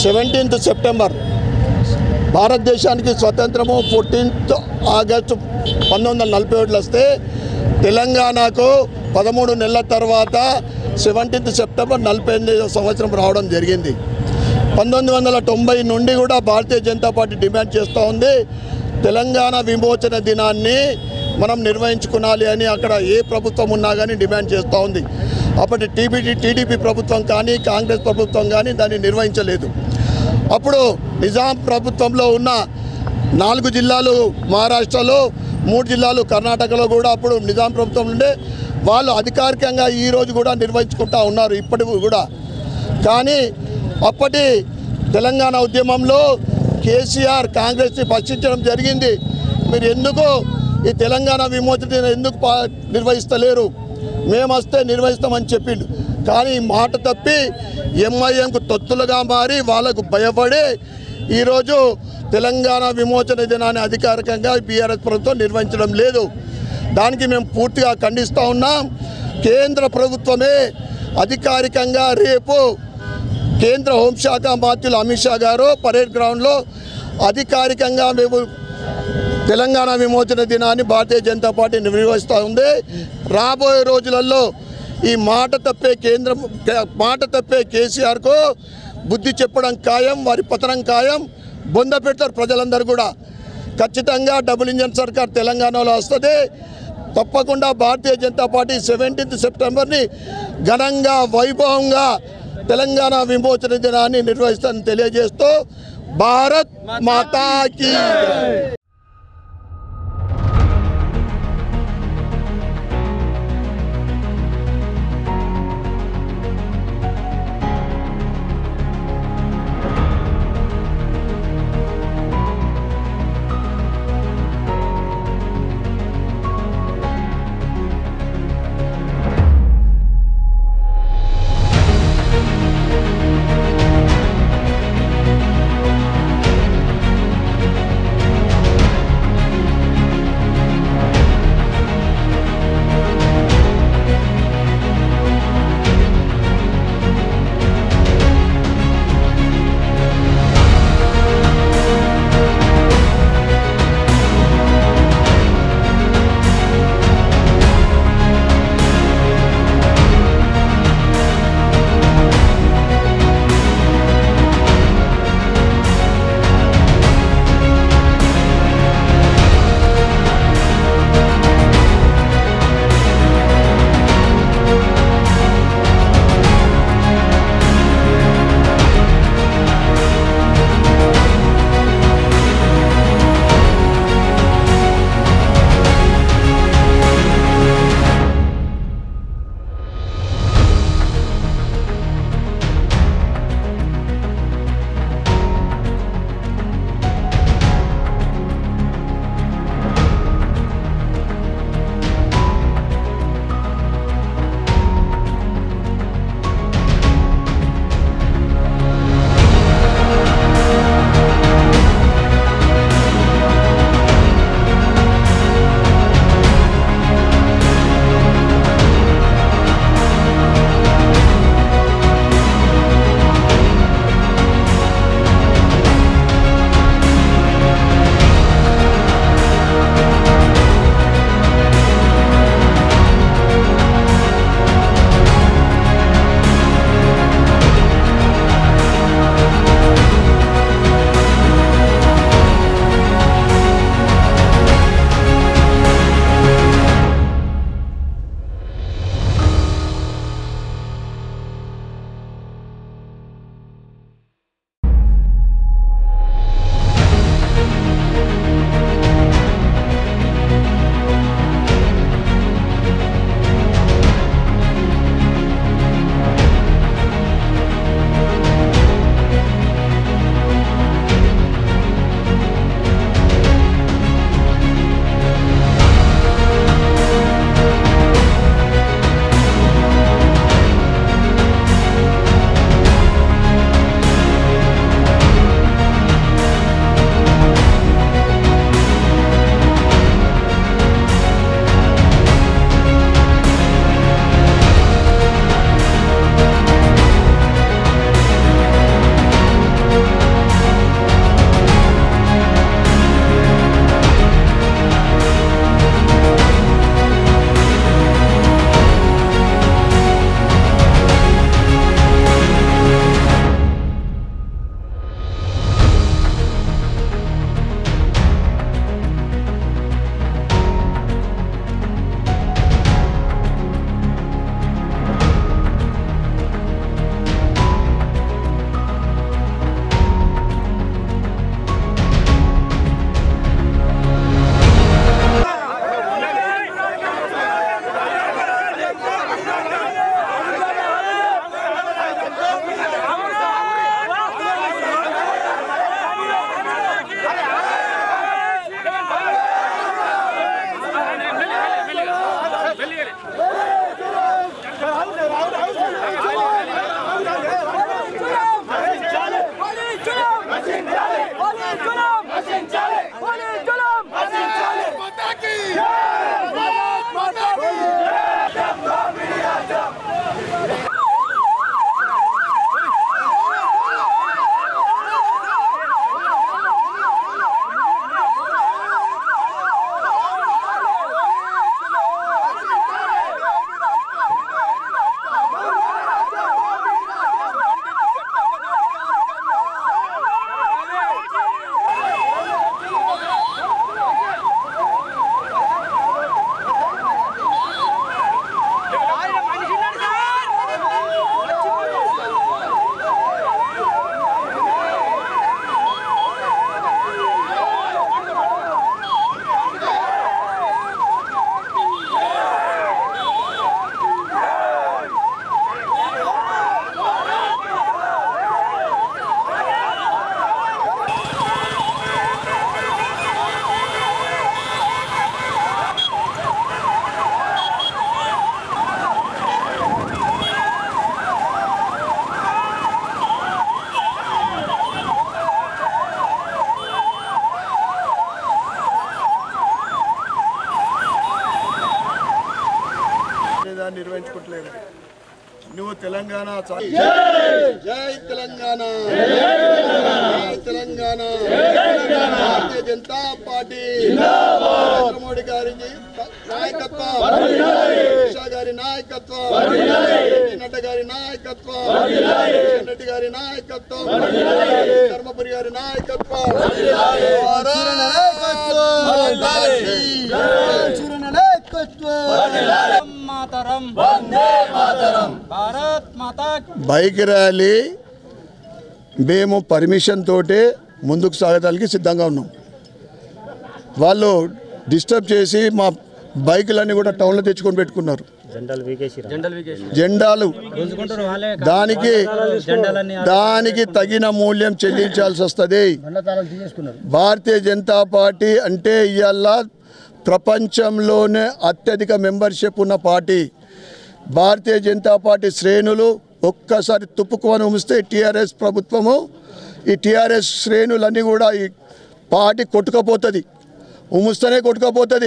seventeenth September భారతదేశానికి స్వతంత్రము fourteenth August పంతొమ్మిది వందల నలభై ఒకటిలో వస్తే తెలంగాణకు పదమూడు నెలల తర్వాత సెవెంటీన్త్ సెప్టెంబర్ నలభై ఎనిమిది సంవత్సరం రావడం జరిగింది పంతొమ్మిది వందల తొంభై నుండి కూడా భారతీయ జనతా పార్టీ డిమాండ్ చేస్తూ ఉంది తెలంగాణ విమోచన దినాన్ని మనం నిర్వహించుకోవాలి అని అక్కడ ఏ ప్రభుత్వం ఉన్నా కానీ డిమాండ్ చేస్తూ ఉంది అప్పటి టీబీటీ టీడీపీ ప్రభుత్వం కానీ కాంగ్రెస్ ప్రభుత్వం కానీ దాన్ని నిర్వహించలేదు అప్పుడు నిజాం ప్రభుత్వంలో ఉన్న నాలుగు జిల్లాలు మహారాష్ట్రలో మూడు జిల్లాలు కర్ణాటకలో కూడా అప్పుడు నిజాం ప్రభుత్వం ఉండే వాళ్ళు అధికారికంగా ఈ రోజు కూడా నిర్వహించుకుంటా ఉన్నారు ఇప్పటికి కూడా కానీ అప్పటి తెలంగాణ ఉద్యమంలో కేసీఆర్ కాంగ్రెస్ని ప్రశ్నించడం జరిగింది మీరు ఎందుకు ఈ తెలంగాణ విమోచన ఎందుకు పా- నిర్వహిస్తలేరు మేము వస్తే నిర్వహిస్తామని చెప్పిండు కానీ ఈ మాట తప్పి ఎంఐఎంకు తొత్తులుగా మారి వాళ్ళకు భయపడి ఈరోజు తెలంగాణ విమోచన దినాన్ని అధికారికంగా బీఆర్ఎస్ ప్రభుత్వం నిర్వహించడం లేదు దానికి మేము పూర్తిగా ఖండిస్తూ ఉన్నాం కేంద్ర ప్రభుత్వమే అధికారికంగా రేపు కేంద్ర హోంశాఖ మంత్రులు అమిత్ షా గారు పరేడ్ గ్రౌండ్లో అధికారికంగా మేము తెలంగాణ విమోచన దినాన్ని భారతీయ జనతా పార్టీ నిర్వహిస్తూ ఉంది రాబోయే రోజులలో ఈ మాట తప్పే కేంద్రం కే- మాట తప్పే కేసీఆర్కు బుద్ధి చెప్పడం ఖాయం వారి పతనం ఖాయం బొంద పెడతారు ప్రజలందరూ కూడా ఖచ్చితంగా డబుల్ ఇంజన్ సర్కార్ తెలంగాణలో వస్తుంది తప్పకుండా భారతీయ జనతా పార్టీ సెవెంటీన్త్ సెప్టెంబర్ని ఘనంగా వైభవంగా తెలంగాణ విమోచన దినాన్ని నిర్వహిస్తానని తెలియజేస్తూ భారత్ మాతాకి తెలంగాణ సా- జై తెలంగాణ జై తెలంగాణ భారతీయ జనతా పార్టీ నరేంద్ర మోడీ గారి నాయకత్వం అమిత్ గారి నాయకత్వం జగన్ నడ్డా గారి నాయకత్వం కిషన్ రెడ్డి గారి నాయకత్వం ధర్మపురి గారి నాయకత్వం మాతరం భారత్ మాతా బైక్ ర్యాలీ మేము పర్మిషన్ తోటే ముందుకు సాగడానికి సిద్ధంగా ఉన్నాం వాళ్ళు డిస్టర్బ్ చేసి మా బైకులన్నీ కూడా టౌన్లో తెచ్చుకొని పెట్టుకున్నారు జెండాలు వీకేసిరా జెండాలు గుంజుకుంటారు వాళ్ళే దానికి జెండాలన్నీ దానికి తగిన మూల్యం చెల్లించాల్సి వస్తుంది తీసేసుకున్నారు భారతీయ జనతా పార్టీ అంటే ఇవాళ ప్రపంచంలోనే అత్యధిక మెంబర్షిప్ ఉన్న పార్టీ భారతీయ జనతా పార్టీ శ్రేణులు ఒక్కసారి తుప్పుకొని ఉమిస్తే టీఆర్ఎస్ ప్రభుత్వము ఈ టీఆర్ఎస్ శ్రేణులన్నీ కూడా ఈ పార్టీ కొట్టుకపోతుంది ఉముస్తేనే కొట్టుకపోతుంది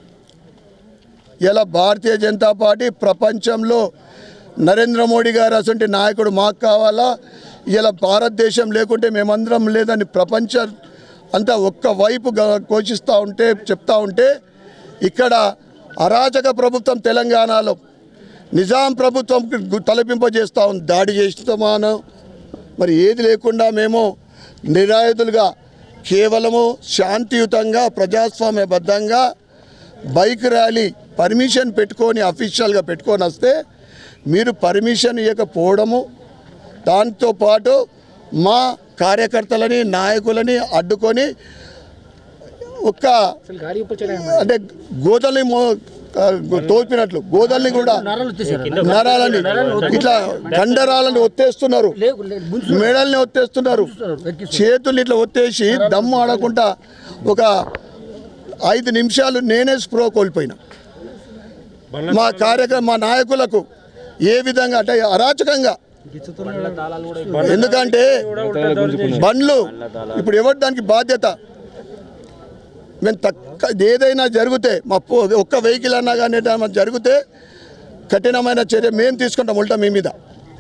ఇలా భారతీయ జనతా పార్టీ ప్రపంచంలో నరేంద్ర మోడీ గారు అసంటి నాయకుడు మాకు కావాలా ఇలా భారతదేశం లేకుంటే మేమందరం లేదని ప్రపంచ అంతా ఒక్క వైపు గ- ఘోషిస్తూ ఉంటే చెప్తా ఉంటే ఇక్కడ అరాచక ప్రభుత్వం తెలంగాణలో నిజాం ప్రభుత్వం తలపింపజేస్తూ ఉంది దాడి చేస్తామాను మరి ఏది లేకుండా మేము నిరాయుధులుగా కేవలము శాంతియుతంగా ప్రజాస్వామ్యబద్ధంగా బైక్ ర్యాలీ పర్మిషన్ పెట్టుకొని అఫీషియల్గా పెట్టుకొని వస్తే మీరు పర్మిషన్ ఇవ్వకపోవడము దాంతోపాటు మా కార్యకర్తలని నాయకులని అడ్డుకొని ఒక్క అంటే గోదల్ని మో ఆ, తోపినట్లు గోదల్ని కూడా నరాలని ఇట్లా కండరాలని ఒత్తేస్తున్నారు మెడల్ని ఒత్తేస్తున్నారు చేతుల్ని ఇట్లా ఒత్తేసి దమ్ము ఆడకుండా ఒక ఐదు నిమిషాలు నేనే స్ప్రో కోల్పోయినా మా కార్యక్రమ మా నాయకులకు ఏ విధంగా అంటే అరాచకంగా ఎందుకంటే బండ్లు ఇప్పుడు ఎవరు దానికి బాధ్యత మేము తక్క ఏదైనా జరిగితే మా పో- ఒక్క వెహికల్ అన్నా కానీ ఏదైనా జరిగితే కఠినమైన చర్య మేము తీసుకుంటాం ఉల్టా మీ మీద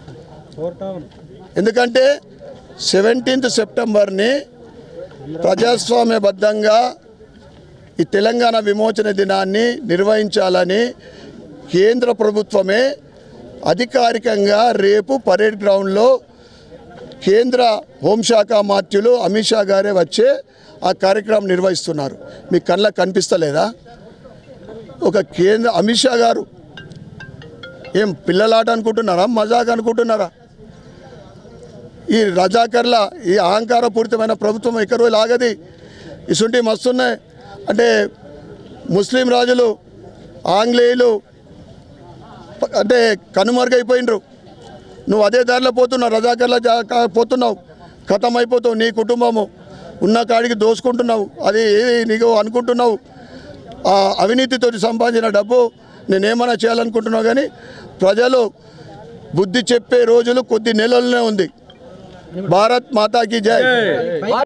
ఎందుకంటే సెవెంటీన్త్ సెప్టెంబర్ని ప్రజాస్వామ్యబద్ధంగా ఈ తెలంగాణ విమోచన దినాన్ని నిర్వహించాలని కేంద్ర ప్రభుత్వమే అధికారికంగా రేపు పరేడ్ గ్రౌండ్లో కేంద్ర హోంశాఖ మాత్యులు అమిత్ షా గారే వచ్చే ఆ కార్యక్రమం నిర్వహిస్తున్నారు మీ కళ్ళకు కనిపిస్తలేదా ఒక కేంద్ర అమిత్ షా గారు ఏం పిల్లలాట అనుకుంటున్నారా మజాక్ అనుకుంటున్నారా ఈ రజాకర్ల ఈ అహంకారపూరితమైన ప్రభుత్వం ఎక్కడ రోజులు ఆగది ఇసుంటి మస్తున్నాయి అంటే ముస్లిం రాజులు ఆంగ్లేయులు ప- అంటే కనుమరుగైపోయినరు నువ్వు అదే దారిలో పోతున్నావు రజాకర్ల జా- కా- పోతున్నావు ఖతం అయిపోతావు నీ కుటుంబము ఉన్న కాడికి దోసుకుంటున్నావు అది ఏది నీకు అనుకుంటున్నావు ఆ అవినీతితో సంపాదించిన డబ్బు నేనేమైనా చేయాలనుకుంటున్నావు కానీ ప్రజలు బుద్ధి చెప్పే రోజులు కొద్ది నెలలనే ఉంది భారత్ మాతాకి జై